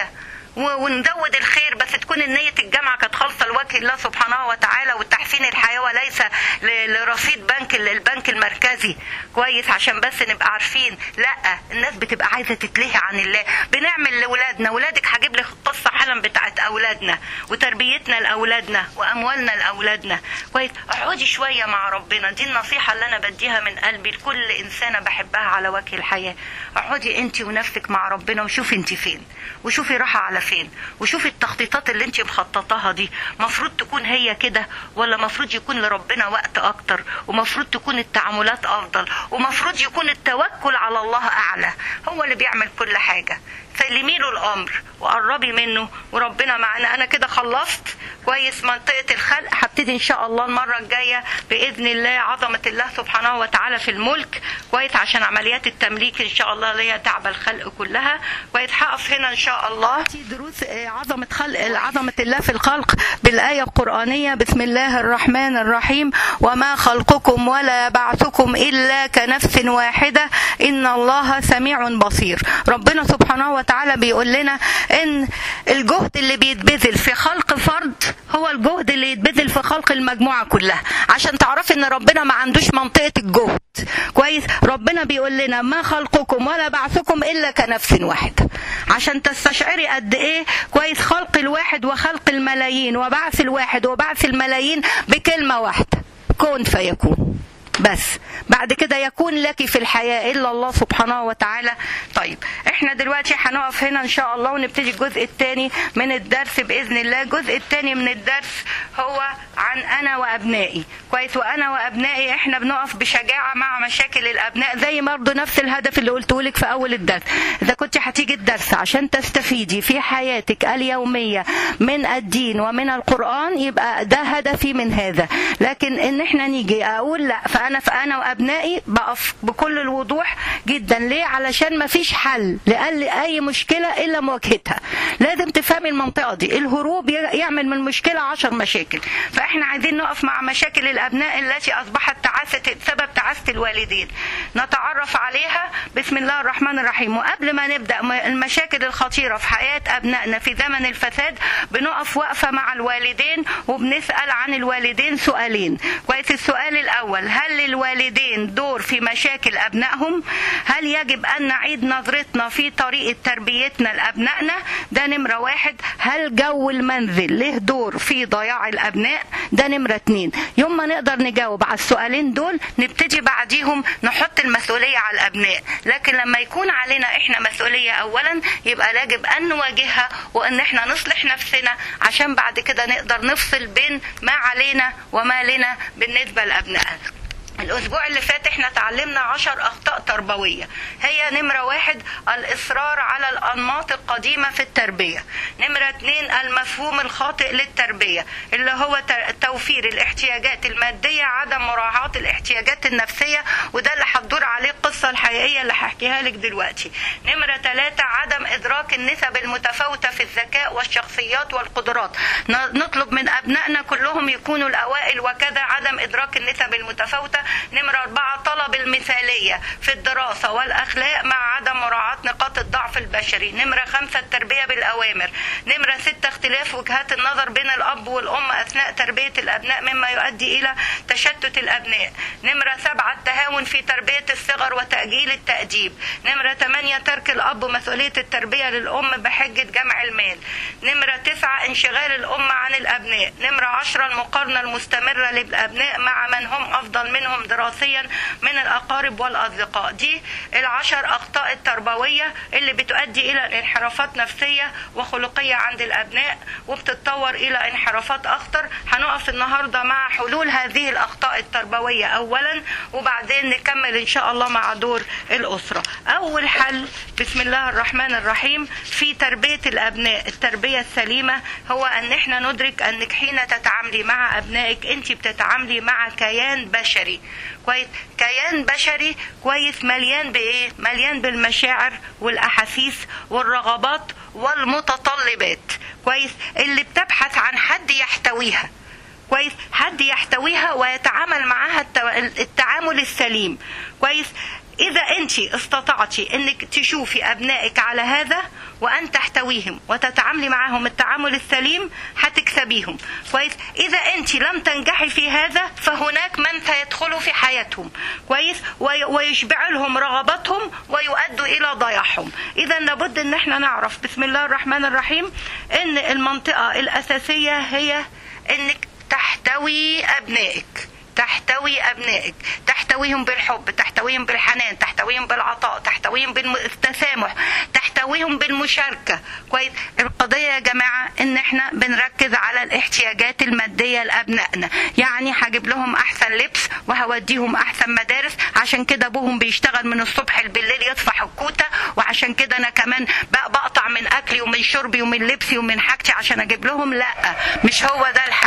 و- ونزود الخير بس تكون النية الجامعة كانت خالصة لوجه الله سبحانه وتعالى وتحسين الحياة وليس ل- لرصيد بنك البنك المركزي كويس عشان بس نبقى عارفين لا الناس بتبقى عايزة تتلهي عن الله بنعمل لأولادنا ولادك هجيب لك قصة حالا بتاعت أولادنا وتربيتنا لأولادنا وأموالنا لأولادنا كويس اقعدي شوية مع ربنا دي النصيحة اللي أنا بديها من قلبي لكل إنسانة بحبها على وجه الحياة اقعدي أنت ونفسك مع ربنا وشوفي أنت فين وشوفي راحة على فين وشوفي التخطيطات اللي أنت مخططاها دي مفروض تكون هي كده ولا مفروض يكون لربنا وقت أكتر ومفروض تكون التعاملات أفضل ومفروض يكون التوكل على الله أعلى هو اللي بيعمل كل حاجة سلمي له الامر وقربي منه وربنا معنا انا كده خلصت كويس منطقه الخلق هبتدي ان شاء الله المره الجايه باذن الله عظمه الله سبحانه وتعالى في الملك كويس عشان عمليات التمليك ان شاء الله اللي هي تعب الخلق كلها كويس هقف هنا ان شاء الله في دروس آه، عظمه خلق عظمه الله في الخلق بالايه القرانيه بسم الله الرحمن الرحيم وما خلقكم ولا بعثكم الا كنفس واحده ان الله سميع بصير ربنا سبحانه وتعالى بيقول لنا ان الجهد اللي بيتبذل في خلق فرد هو الجهد اللي يتبذل في خلق المجموعه كلها عشان تعرفي ان ربنا ما عندوش منطقه الجهد كويس ربنا بيقول لنا ما خلقكم ولا بعثكم الا كنفس واحده عشان تستشعري قد ايه كويس خلق الواحد وخلق الملايين وبعث الواحد وبعث الملايين بكلمه واحده كن فيكون بس بعد كده يكون لك في الحياة إلا الله سبحانه وتعالى طيب احنا دلوقتي هنقف هنا إن شاء الله ونبتدي الجزء الثاني من الدرس بإذن الله الجزء الثاني من الدرس هو عن أنا وأبنائي كويس وأنا وأبنائي احنا بنقف بشجاعة مع مشاكل الأبناء زي برضه نفس الهدف اللي قلته لك في أول الدرس إذا كنت هتيجي الدرس عشان تستفيدي في حياتك اليومية من الدين ومن القرآن يبقى ده هدفي من هذا لكن ان احنا نيجي اقول لا فانا فانا وابنائي بقف بكل الوضوح جدا ليه علشان ما فيش حل لأقل اي مشكله الا مواجهتها لازم تفهمي المنطقه دي الهروب ي- يعمل من المشكله عشر مشاكل فاحنا عايزين نقف مع مشاكل الابناء التي اصبحت تعاسه سبب تعاسه الوالدين نتعرف عليها بسم الله الرحمن الرحيم وقبل ما نبدا م- المشاكل الخطيره في حياه ابنائنا في زمن الفساد بنقف وقفه مع الوالدين وبنسال عن الوالدين سؤالين كويس السؤال الاول هل للوالدين دور في مشاكل ابنائهم هل يجب ان نعيد نظرتنا في طريقه تربيتنا لابنائنا ده نمره واحد هل جو المنزل له دور في ضياع الابناء ده نمره اتنين يوم ما نقدر نجاوب على السؤالين دول نبتدي بعديهم نحط المسؤوليه على الابناء لكن لما يكون علينا احنا مسؤوليه اولا يبقى يجب ان نواجهها وان احنا نصلح نفسنا عشان بعد كده نقدر نفصل بين ما علينا وما لنا بالنسبه لابنائنا الأسبوع اللي فات احنا اتعلمنا عشر أخطاء تربوية هي نمرة واحد الإصرار على الأنماط القديمة في التربية نمرة اتنين المفهوم الخاطئ للتربية اللي هو ت- توفير الاحتياجات المادية عدم مراعاة الاحتياجات النفسية وده اللي هتدور عليه القصة الحقيقية اللي هحكيها لك دلوقتي نمرة ثلاثة عدم إدراك النسب المتفاوتة في الذكاء والشخصيات والقدرات ن- نطلب من أبنائنا كلهم يكونوا الأوائل وكذا عدم إدراك النسب المتفاوتة نمرة أربعة طلب المثالية في الدراسة والأخلاق مع عدم مراعاة نقاط الضعف البشري نمرة خمسة التربية بالأوامر نمرة ستة اختلاف وجهات النظر بين الأب والأم أثناء تربية الأبناء مما يؤدي إلى تشتت الأبناء نمرة سبعة التهاون في تربية الصغر وتأجيل التأديب نمرة ثمانية ترك الأب مسؤولية التربية للأم بحجة جمع المال نمرة تسعة انشغال الأم عن الأبناء نمرة عشرة المقارنة المستمرة للأبناء مع من هم أفضل منهم دراسيا من الأقارب والأصدقاء دي العشر أخطاء التربوية اللي بتؤدي إلى انحرافات نفسية وخلقية عند الأبناء وبتتطور إلى انحرافات أخطر هنقف النهاردة مع حلول هذه الأخطاء التربوية أولا وبعدين نكمل إن شاء الله مع دور الأسرة أول حل بسم الله الرحمن الرحيم في تربية الأبناء التربية السليمة هو أن احنا ندرك أنك حين تتعاملي مع أبنائك أنت بتتعاملي مع كيان بشري كويس كيان بشري كويس مليان بايه مليان بالمشاعر والاحاسيس والرغبات والمتطلبات كويس اللي بتبحث عن حد يحتويها كويس حد يحتويها ويتعامل معها التو- التعامل السليم كويس اذا انت استطعتي انك تشوفي ابنائك على هذا وان تحتويهم وتتعاملي معهم التعامل السليم هتكسبيهم كويس اذا انت لم تنجحي في هذا فهناك من سيدخلوا في حياتهم كويس وي- ويشبع لهم رغباتهم ويؤدوا الى ضياعهم اذا لابد ان احنا نعرف بسم الله الرحمن الرحيم ان المنطقه الاساسيه هي انك تحتوي ابنائك تحتوي ابنائك تحتويهم بالحب تحتويهم بالحنان تحتويهم بالعطاء تحتويهم بالتسامح تحتويهم بالمشاركه كويس القضيه يا جماعه ان احنا بنركز على الاحتياجات الماديه لابنائنا يعني هجيب لهم احسن لبس وهوديهم احسن مدارس عشان كده ابوهم بيشتغل من الصبح بالليل يطفح الكوته وعشان كده انا كمان بق- بقطع من اكلي ومن شربي ومن لبسي ومن حاجتي عشان اجيب لهم لا مش هو ده الحل